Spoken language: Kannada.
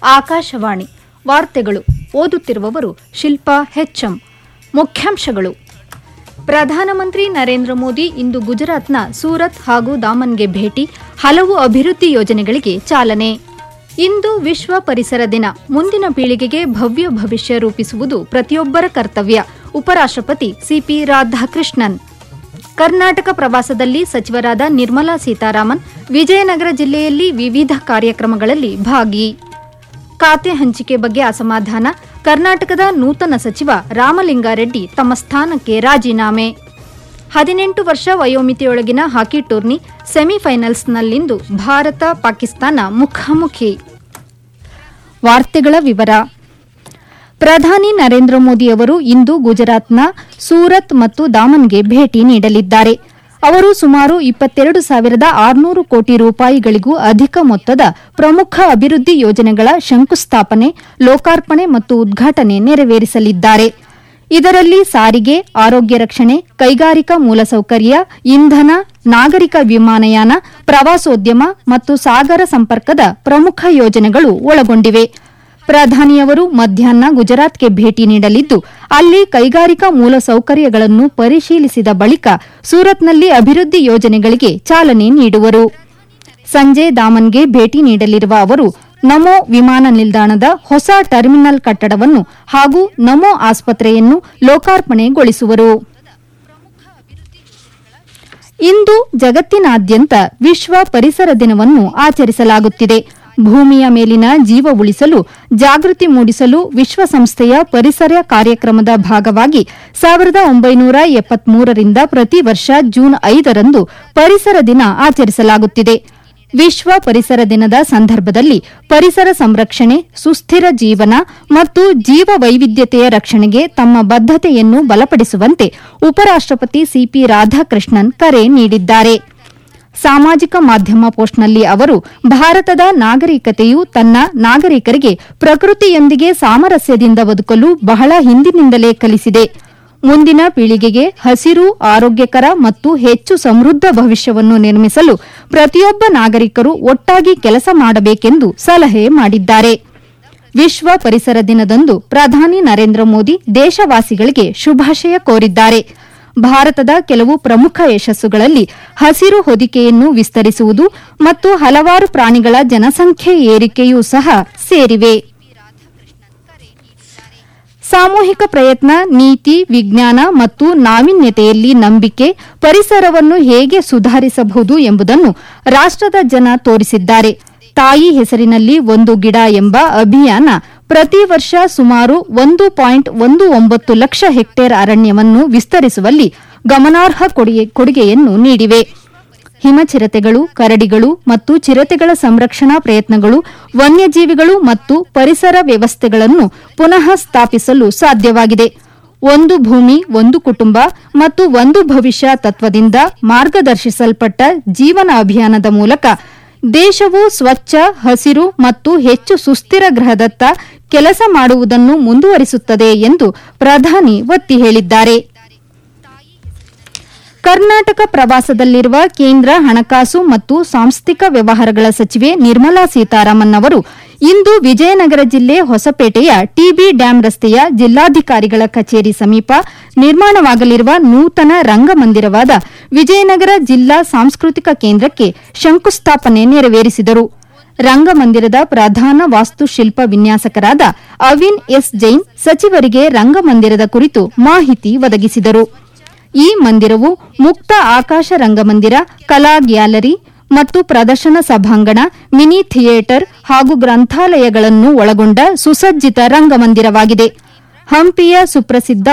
ಆಕಾಶವಾಣಿ ವಾರ್ತೆಗಳು ಓದುತ್ತಿರುವವರು ಶಿಲ್ಪಾ ಹೆಚ್ಎಂ ಮುಖ್ಯಾಂಶಗಳು ಪ್ರಧಾನಮಂತ್ರಿ ನರೇಂದ್ರ ಮೋದಿ ಇಂದು ಗುಜರಾತ್ನ ಸೂರತ್ ಹಾಗೂ ದಾಮನ್ಗೆ ಭೇಟಿ ಹಲವು ಅಭಿವೃದ್ಧಿ ಯೋಜನೆಗಳಿಗೆ ಚಾಲನೆ ಇಂದು ವಿಶ್ವ ಪರಿಸರ ದಿನ ಮುಂದಿನ ಪೀಳಿಗೆಗೆ ಭವ್ಯ ಭವಿಷ್ಯ ರೂಪಿಸುವುದು ಪ್ರತಿಯೊಬ್ಬರ ಕರ್ತವ್ಯ ಉಪರಾಷ್ಟ್ರಪತಿ ಸಿಪಿ ರಾಧಾಕೃಷ್ಣನ್ ಕರ್ನಾಟಕ ಪ್ರವಾಸದಲ್ಲಿ ಸಚಿವರಾದ ನಿರ್ಮಲಾ ಸೀತಾರಾಮನ್ ವಿಜಯನಗರ ಜಿಲ್ಲೆಯಲ್ಲಿ ವಿವಿಧ ಕಾರ್ಯಕ್ರಮಗಳಲ್ಲಿ ಭಾಗಿ ಖಾತೆ ಹಂಚಿಕೆ ಬಗ್ಗೆ ಅಸಮಾಧಾನ ಕರ್ನಾಟಕದ ನೂತನ ಸಚಿವ ರಾಮಲಿಂಗಾರೆಡ್ಡಿ ತಮ್ಮ ಸ್ಥಾನಕ್ಕೆ ರಾಜೀನಾಮೆ ಹದಿನೆಂಟು ವರ್ಷ ವಯೋಮಿತಿಯೊಳಗಿನ ಹಾಕಿ ಟೂರ್ನಿ ಸೆಮಿಫೈನಲ್ಸ್ನಲ್ಲಿಂದು ಭಾರತ ಪಾಕಿಸ್ತಾನ ಮುಖಾಮುಖಿ ವಾರ್ತೆಗಳ ವಿವರ ಪ್ರಧಾನಿ ನರೇಂದ್ರ ಮೋದಿ ಅವರು ಇಂದು ಗುಜರಾತ್ನ ಸೂರತ್ ಮತ್ತು ದಾಮನ್ಗೆ ಭೇಟಿ ನೀಡಲಿದ್ದಾರೆ ಅವರು ಸುಮಾರು ಇಪ್ಪತ್ತೆರಡು ಸಾವಿರದ ಆರುನೂರು ಕೋಟಿ ರೂಪಾಯಿಗಳಿಗೂ ಅಧಿಕ ಮೊತ್ತದ ಪ್ರಮುಖ ಅಭಿವೃದ್ಧಿ ಯೋಜನೆಗಳ ಶಂಕುಸ್ಥಾಪನೆ ಲೋಕಾರ್ಪಣೆ ಮತ್ತು ಉದ್ಘಾಟನೆ ನೆರವೇರಿಸಲಿದ್ದಾರೆ ಇದರಲ್ಲಿ ಸಾರಿಗೆ ಆರೋಗ್ಯ ರಕ್ಷಣೆ ಕೈಗಾರಿಕಾ ಮೂಲಸೌಕರ್ಯ ಇಂಧನ ನಾಗರಿಕ ವಿಮಾನಯಾನ ಪ್ರವಾಸೋದ್ಯಮ ಮತ್ತು ಸಾಗರ ಸಂಪರ್ಕದ ಪ್ರಮುಖ ಯೋಜನೆಗಳು ಒಳಗೊಂಡಿವೆ ಪ್ರಧಾನಿಯವರು ಮಧ್ಯಾಹ್ನ ಗುಜರಾತ್ಗೆ ಭೇಟಿ ನೀಡಲಿದ್ದು ಅಲ್ಲಿ ಕೈಗಾರಿಕಾ ಮೂಲಸೌಕರ್ಯಗಳನ್ನು ಪರಿಶೀಲಿಸಿದ ಬಳಿಕ ಸೂರತ್ನಲ್ಲಿ ಅಭಿವೃದ್ಧಿ ಯೋಜನೆಗಳಿಗೆ ಚಾಲನೆ ನೀಡುವರು ಸಂಜೆ ದಾಮನ್ಗೆ ಭೇಟಿ ನೀಡಲಿರುವ ಅವರು ನಮೋ ವಿಮಾನ ನಿಲ್ದಾಣದ ಹೊಸ ಟರ್ಮಿನಲ್ ಕಟ್ಟಡವನ್ನು ಹಾಗೂ ನಮೋ ಆಸ್ಪತ್ರೆಯನ್ನು ಲೋಕಾರ್ಪಣೆಗೊಳಿಸುವರು ಇಂದು ಜಗತ್ತಿನಾದ್ಯಂತ ವಿಶ್ವ ಪರಿಸರ ದಿನವನ್ನು ಆಚರಿಸಲಾಗುತ್ತಿದೆ ಭೂಮಿಯ ಮೇಲಿನ ಜೀವ ಉಳಿಸಲು ಜಾಗೃತಿ ಮೂಡಿಸಲು ವಿಶ್ವಸಂಸ್ಥೆಯ ಪರಿಸರ ಕಾರ್ಯಕ್ರಮದ ಭಾಗವಾಗಿ ಸಾವಿರದ ಒಂಬೈನೂರ ಎಪ್ಪತ್ಮೂರರಿಂದ ಪ್ರತಿ ವರ್ಷ ಜೂನ್ ಐದರಂದು ಪರಿಸರ ದಿನ ಆಚರಿಸಲಾಗುತ್ತಿದೆ ವಿಶ್ವ ಪರಿಸರ ದಿನದ ಸಂದರ್ಭದಲ್ಲಿ ಪರಿಸರ ಸಂರಕ್ಷಣೆ ಸುಸ್ಥಿರ ಜೀವನ ಮತ್ತು ಜೀವ ವೈವಿಧ್ಯತೆಯ ರಕ್ಷಣೆಗೆ ತಮ್ಮ ಬದ್ದತೆಯನ್ನು ಬಲಪಡಿಸುವಂತೆ ಉಪರಾಷ್ಟಪತಿ ಸಿಪಿ ರಾಧಾಕೃಷ್ಣನ್ ಕರೆ ನೀಡಿದ್ದಾರೆ ಸಾಮಾಜಿಕ ಮಾಧ್ಯಮ ಪೋಸ್ಟ್ನಲ್ಲಿ ಅವರು ಭಾರತದ ನಾಗರಿಕತೆಯು ತನ್ನ ನಾಗರಿಕರಿಗೆ ಪ್ರಕೃತಿಯೊಂದಿಗೆ ಸಾಮರಸ್ಯದಿಂದ ಬದುಕಲು ಬಹಳ ಹಿಂದಿನಿಂದಲೇ ಕಲಿಸಿದೆ ಮುಂದಿನ ಪೀಳಿಗೆಗೆ ಹಸಿರು ಆರೋಗ್ಯಕರ ಮತ್ತು ಹೆಚ್ಚು ಸಮೃದ್ಧ ಭವಿಷ್ಯವನ್ನು ನಿರ್ಮಿಸಲು ಪ್ರತಿಯೊಬ್ಬ ನಾಗರಿಕರು ಒಟ್ಟಾಗಿ ಕೆಲಸ ಮಾಡಬೇಕೆಂದು ಸಲಹೆ ಮಾಡಿದ್ದಾರೆ ವಿಶ್ವ ಪರಿಸರ ದಿನದಂದು ಪ್ರಧಾನಿ ನರೇಂದ್ರ ಮೋದಿ ದೇಶವಾಸಿಗಳಿಗೆ ಶುಭಾಶಯ ಕೋರಿದ್ದಾರೆ ಭಾರತದ ಕೆಲವು ಪ್ರಮುಖ ಯಶಸ್ಸುಗಳಲ್ಲಿ ಹಸಿರು ಹೊದಿಕೆಯನ್ನು ವಿಸ್ತರಿಸುವುದು ಮತ್ತು ಹಲವಾರು ಪ್ರಾಣಿಗಳ ಜನಸಂಖ್ಯೆ ಏರಿಕೆಯೂ ಸಹ ಸೇರಿವೆ ಸಾಮೂಹಿಕ ಪ್ರಯತ್ನ ನೀತಿ ವಿಜ್ಞಾನ ಮತ್ತು ನಾವೀನ್ಯತೆಯಲ್ಲಿ ನಂಬಿಕೆ ಪರಿಸರವನ್ನು ಹೇಗೆ ಸುಧಾರಿಸಬಹುದು ಎಂಬುದನ್ನು ರಾಷ್ಟದ ಜನ ತೋರಿಸಿದ್ದಾರೆ ತಾಯಿ ಹೆಸರಿನಲ್ಲಿ ಒಂದು ಗಿಡ ಎಂಬ ಅಭಿಯಾನ ಪ್ರತಿ ವರ್ಷ ಸುಮಾರು ಒಂದು ಪಾಯಿಂಟ್ ಒಂದು ಒಂಬತ್ತು ಲಕ್ಷ ಹೆಕ್ಟೇರ್ ಅರಣ್ಯವನ್ನು ವಿಸ್ತರಿಸುವಲ್ಲಿ ಗಮನಾರ್ಹ ಕೊಡುಗೆಯನ್ನು ನೀಡಿವೆ ಹಿಮಚಿರತೆಗಳು ಕರಡಿಗಳು ಮತ್ತು ಚಿರತೆಗಳ ಸಂರಕ್ಷಣಾ ಪ್ರಯತ್ನಗಳು ವನ್ಯಜೀವಿಗಳು ಮತ್ತು ಪರಿಸರ ವ್ಯವಸ್ಥೆಗಳನ್ನು ಪುನಃ ಸ್ಥಾಪಿಸಲು ಸಾಧ್ಯವಾಗಿದೆ ಒಂದು ಭೂಮಿ ಒಂದು ಕುಟುಂಬ ಮತ್ತು ಒಂದು ಭವಿಷ್ಯ ತತ್ವದಿಂದ ಮಾರ್ಗದರ್ಶಿಸಲ್ಪಟ್ಟ ಜೀವನ ಅಭಿಯಾನದ ಮೂಲಕ ದೇಶವು ಸ್ವಚ್ಛ ಹಸಿರು ಮತ್ತು ಹೆಚ್ಚು ಸುಸ್ಥಿರ ಗ್ರಹದತ್ತ ಕೆಲಸ ಮಾಡುವುದನ್ನು ಮುಂದುವರಿಸುತ್ತದೆ ಎಂದು ಪ್ರಧಾನಿ ಒತ್ತಿ ಹೇಳಿದ್ದಾರೆ ಕರ್ನಾಟಕ ಪ್ರವಾಸದಲ್ಲಿರುವ ಕೇಂದ್ರ ಹಣಕಾಸು ಮತ್ತು ಸಾಂಸ್ಥಿಕ ವ್ಯವಹಾರಗಳ ಸಚಿವೆ ನಿರ್ಮಲಾ ಸೀತಾರಾಮನ್ ಅವರು ಇಂದು ವಿಜಯನಗರ ಜಿಲ್ಲೆ ಹೊಸಪೇಟೆಯ ಟಿಬಿ ಡ್ಯಾಂ ರಸ್ತೆಯ ಜಿಲ್ಲಾಧಿಕಾರಿಗಳ ಕಚೇರಿ ಸಮೀಪ ನಿರ್ಮಾಣವಾಗಲಿರುವ ನೂತನ ರಂಗಮಂದಿರವಾದ ವಿಜಯನಗರ ಜಿಲ್ಲಾ ಸಾಂಸ್ಕೃತಿಕ ಕೇಂದ್ರಕ್ಕೆ ಶಂಕುಸ್ಥಾಪನೆ ನೆರವೇರಿಸಿದರು ರಂಗಮಂದಿರದ ಪ್ರಧಾನ ವಾಸ್ತುಶಿಲ್ಪ ವಿನ್ಯಾಸಕರಾದ ಅವಿನ್ ಎಸ್ ಜೈನ್ ಸಚಿವರಿಗೆ ರಂಗಮಂದಿರದ ಕುರಿತು ಮಾಹಿತಿ ಒದಗಿಸಿದರು ಈ ಮಂದಿರವು ಮುಕ್ತ ಆಕಾಶ ರಂಗಮಂದಿರ ಕಲಾ ಗ್ಯಾಲರಿ ಮತ್ತು ಪ್ರದರ್ಶನ ಸಭಾಂಗಣ ಮಿನಿ ಥಿಯೇಟರ್ ಹಾಗೂ ಗ್ರಂಥಾಲಯಗಳನ್ನು ಒಳಗೊಂಡ ಸುಸಜ್ಜಿತ ರಂಗಮಂದಿರವಾಗಿದೆ ಹಂಪಿಯ ಸುಪ್ರಸಿದ್ದ